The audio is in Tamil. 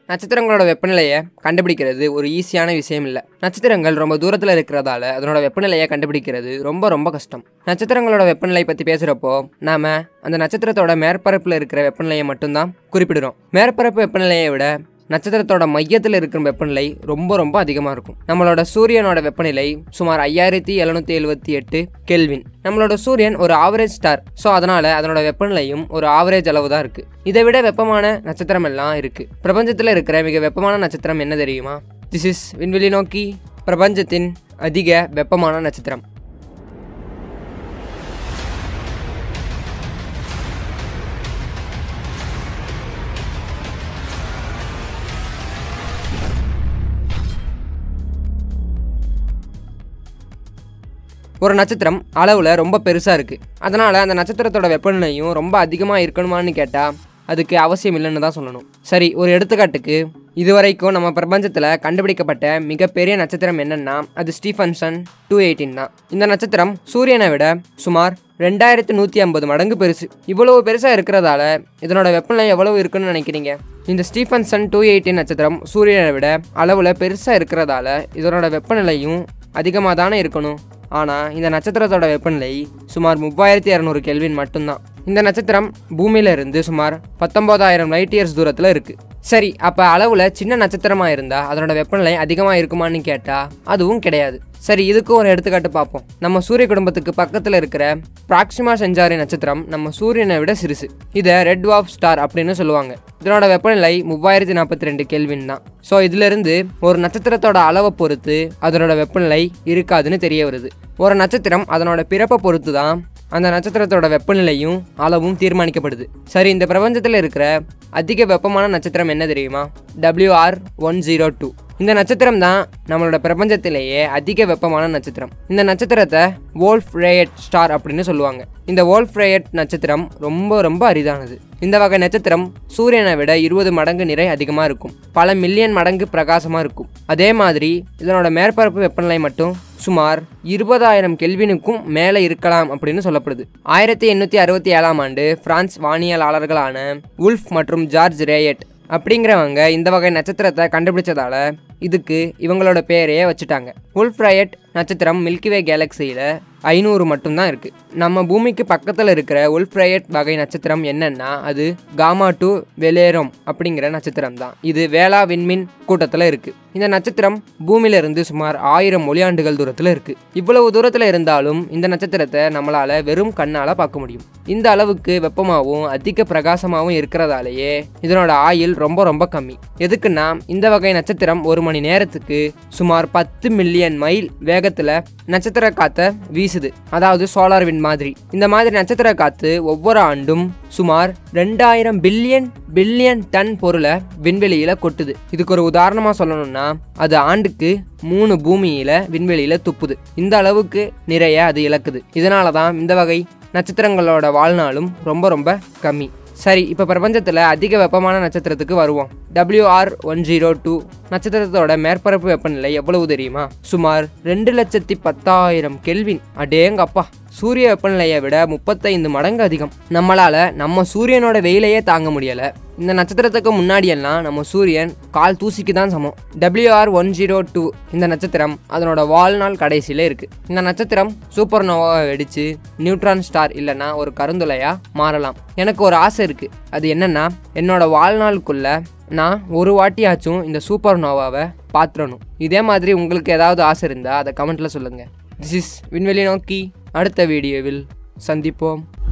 நட்சத்திரங்களோட வெப்பநிலையை கண்டுபிடிக்கிறது ஒரு ஈஸியான விஷயம் இல்லை நட்சத்திரங்கள் ரொம்ப தூரத்தில் இருக்கிறதால அதனோட வெப்பநிலையை கண்டுபிடிக்கிறது ரொம்ப ரொம்ப கஷ்டம் நட்சத்திரங்களோட வெப்பநிலை பற்றி பேசுகிறப்போ நாம அந்த நட்சத்திரத்தோட மேற்பரப்பில் இருக்கிற வெப்பநிலையை மட்டும்தான் குறிப்பிடுறோம் மேற்பரப்பு வெப்பநிலையை விட நட்சத்திரத்தோட மையத்தில் இருக்கிற வெப்பநிலை ரொம்ப ரொம்ப அதிகமாக இருக்கும் நம்மளோட சூரியனோட வெப்பநிலை சுமார் ஐயாயிரத்தி எழுநூத்தி எழுபத்தி எட்டு கெல்வின் நம்மளோட சூரியன் ஒரு ஆவரேஜ் ஸ்டார் ஸோ அதனால அதனோட வெப்பநிலையும் ஒரு ஆவரேஜ் அளவு தான் இருக்கு இதை விட வெப்பமான நட்சத்திரம் எல்லாம் இருக்கு பிரபஞ்சத்தில் இருக்கிற மிக வெப்பமான நட்சத்திரம் என்ன தெரியுமா திஸ் இஸ் விண்வெளி நோக்கி பிரபஞ்சத்தின் அதிக வெப்பமான நட்சத்திரம் ஒரு நட்சத்திரம் அளவில் ரொம்ப பெருசாக இருக்குது அதனால் அந்த நட்சத்திரத்தோட வெப்பநிலையும் ரொம்ப அதிகமாக இருக்கணுமான்னு கேட்டால் அதுக்கு அவசியம் இல்லைன்னு தான் சொல்லணும் சரி ஒரு எடுத்துக்காட்டுக்கு இதுவரைக்கும் நம்ம பிரபஞ்சத்தில் கண்டுபிடிக்கப்பட்ட மிகப்பெரிய நட்சத்திரம் என்னன்னா அது ஸ்டீஃபன்சன் டூ எயிட்டின் தான் இந்த நட்சத்திரம் சூரியனை விட சுமார் ரெண்டாயிரத்து நூற்றி ஐம்பது மடங்கு பெருசு இவ்வளவு பெருசாக இருக்கிறதால இதனோட வெப்பநிலை எவ்வளவு இருக்குன்னு நினைக்கிறீங்க இந்த ஸ்டீஃபன்சன் டூ எயிட்டின் நட்சத்திரம் சூரியனை விட அளவில் பெருசாக இருக்கிறதால இதனோட வெப்பநிலையும் அதிகமாக தானே இருக்கணும் ஆனால் இந்த நட்சத்திரத்தோட வெப்பநிலை சுமார் மூவாயிரத்தி இரநூறு கெல்வின் மட்டும்தான் இந்த நட்சத்திரம் பூமியில இருந்து சுமார் பத்தொன்பதாயிரம் லைட் இயர்ஸ் தூரத்தில் இருக்குது சரி அப்போ அளவில் சின்ன நட்சத்திரமாக இருந்தால் அதனோட வெப்பநிலை அதிகமாக இருக்குமான்னு கேட்டால் அதுவும் கிடையாது சரி இதுக்கும் ஒரு எடுத்துக்காட்டு பார்ப்போம் நம்ம சூரிய குடும்பத்துக்கு பக்கத்தில் இருக்கிற பிராக்சிமா செஞ்சாரி நட்சத்திரம் நம்ம சூரியனை விட சிறுசு இதை ரெட் வாஃப் ஸ்டார் அப்படின்னு சொல்லுவாங்க இதனோட வெப்பநிலை மூவாயிரத்தி நாற்பத்தி ரெண்டு கெல்வின் தான் ஸோ இதிலிருந்து ஒரு நட்சத்திரத்தோட அளவை பொறுத்து அதனோட வெப்பநிலை இருக்காதுன்னு தெரிய வருது ஒரு நட்சத்திரம் அதனோட பிறப்பை பொறுத்து தான் அந்த நட்சத்திரத்தோட வெப்பநிலையும் அளவும் தீர்மானிக்கப்படுது சரி இந்த பிரபஞ்சத்தில் இருக்கிற அதிக வெப்பமான நட்சத்திரம் என்ன தெரியுமா WR ஒன் ஜீரோ டூ இந்த நட்சத்திரம் தான் நம்மளோட பிரபஞ்சத்திலேயே அதிக வெப்பமான நட்சத்திரம் இந்த நட்சத்திரத்தை வோல்ஃப் ரேயட் ஸ்டார் அப்படின்னு சொல்லுவாங்க இந்த வோல்ஃப் ரேயட் நட்சத்திரம் ரொம்ப ரொம்ப அரிதானது இந்த வகை நட்சத்திரம் சூரியனை விட இருபது மடங்கு நிறை அதிகமாக இருக்கும் பல மில்லியன் மடங்கு பிரகாசமாக இருக்கும் அதே மாதிரி இதனோட மேற்பரப்பு வெப்பநிலை மட்டும் சுமார் இருபதாயிரம் கெல்வினுக்கும் மேலே இருக்கலாம் அப்படின்னு சொல்லப்படுது ஆயிரத்தி எண்ணூற்றி அறுபத்தி ஏழாம் ஆண்டு பிரான்ஸ் வானியலாளர்களான உல்ஃப் மற்றும் ஜார்ஜ் ரேயட் அப்படிங்கிறவங்க இந்த வகை நட்சத்திரத்தை கண்டுபிடிச்சதால இதுக்கு இவங்களோட பேரையே வச்சுட்டாங்க உல்ஃப் ரயட் நட்சத்திரம் மில்கிவே கேலக்சியில் ஐநூறு மட்டும்தான் இருக்குது நம்ம பூமிக்கு பக்கத்தில் இருக்கிற உல்ஃப் ரயட் வகை நட்சத்திரம் என்னன்னா அது காமா டு வெலேரோம் அப்படிங்கிற நட்சத்திரம் தான் இது வேளா விண்மீன் கூட்டத்தில் இருக்குது இந்த நட்சத்திரம் பூமியிலிருந்து சுமார் ஆயிரம் ஒளியாண்டுகள் தூரத்தில் இருக்குது இவ்வளவு தூரத்தில் இருந்தாலும் இந்த நட்சத்திரத்தை நம்மளால் வெறும் கண்ணால் பார்க்க முடியும் இந்த அளவுக்கு வெப்பமாகவும் அதிக பிரகாசமாகவும் இருக்கிறதாலேயே இதனோட ஆயுள் ரொம்ப ரொம்ப கம்மி எதுக்குன்னா இந்த வகை நட்சத்திரம் ஒரு மணி நேரத்துக்கு சுமார் பத்து மில்லியன் மைல் வேகத்தில் நட்சத்திர காற்றை வீசுது அதாவது சோலார் விண்ட் மாதிரி இந்த மாதிரி நட்சத்திர காற்று ஒவ்வொரு ஆண்டும் சுமார் ரெண்டாயிரம் பில்லியன் பில்லியன் டன் பொருளை விண்வெளியில் கொட்டுது இதுக்கு ஒரு உதாரணமாக சொல்லணும்னா அது ஆண்டுக்கு மூணு பூமியில் விண்வெளியில் துப்புது இந்த அளவுக்கு நிறைய அது இழக்குது இதனால தான் இந்த வகை நட்சத்திரங்களோட வாழ்நாளும் ரொம்ப ரொம்ப கம்மி சரி இப்போ பிரபஞ்சத்தில் அதிக வெப்பமான நட்சத்திரத்துக்கு வருவோம் WR ஒன் ஜீரோ டூ நட்சத்திரத்தோட மேற்பரப்பு வெப்பநிலை எவ்வளவு தெரியுமா சுமார் ரெண்டு லட்சத்தி பத்தாயிரம் கெல்வின் அடேங்கப்பா சூரிய வெப்பநிலையை விட முப்பத்தைந்து மடங்கு அதிகம் நம்மளால் நம்ம சூரியனோட வெயிலையே தாங்க முடியலை இந்த நட்சத்திரத்துக்கு முன்னாடியெல்லாம் நம்ம சூரியன் கால் தூசிக்கு தான் சமம் WR ஒன் ஜீரோ டூ இந்த நட்சத்திரம் அதனோட வாழ்நாள் கடைசியில் இருக்குது இந்த நட்சத்திரம் சூப்பர் நோவாவை வெடித்து நியூட்ரான் ஸ்டார் இல்லைன்னா ஒரு கருந்துளையாக மாறலாம் எனக்கு ஒரு ஆசை இருக்குது அது என்னன்னா என்னோட வாழ்நாளுக்குள்ள நான் ஒரு வாட்டியாச்சும் இந்த சூப்பர் நோவாவை பார்த்துடணும் இதே மாதிரி உங்களுக்கு ஏதாவது ஆசை இருந்தால் அதை கமெண்ட்டில் சொல்லுங்கள் திஸ் இஸ் விண்வெளி நோக்கி அடுத்த வீடியோவில் சந்திப்போம்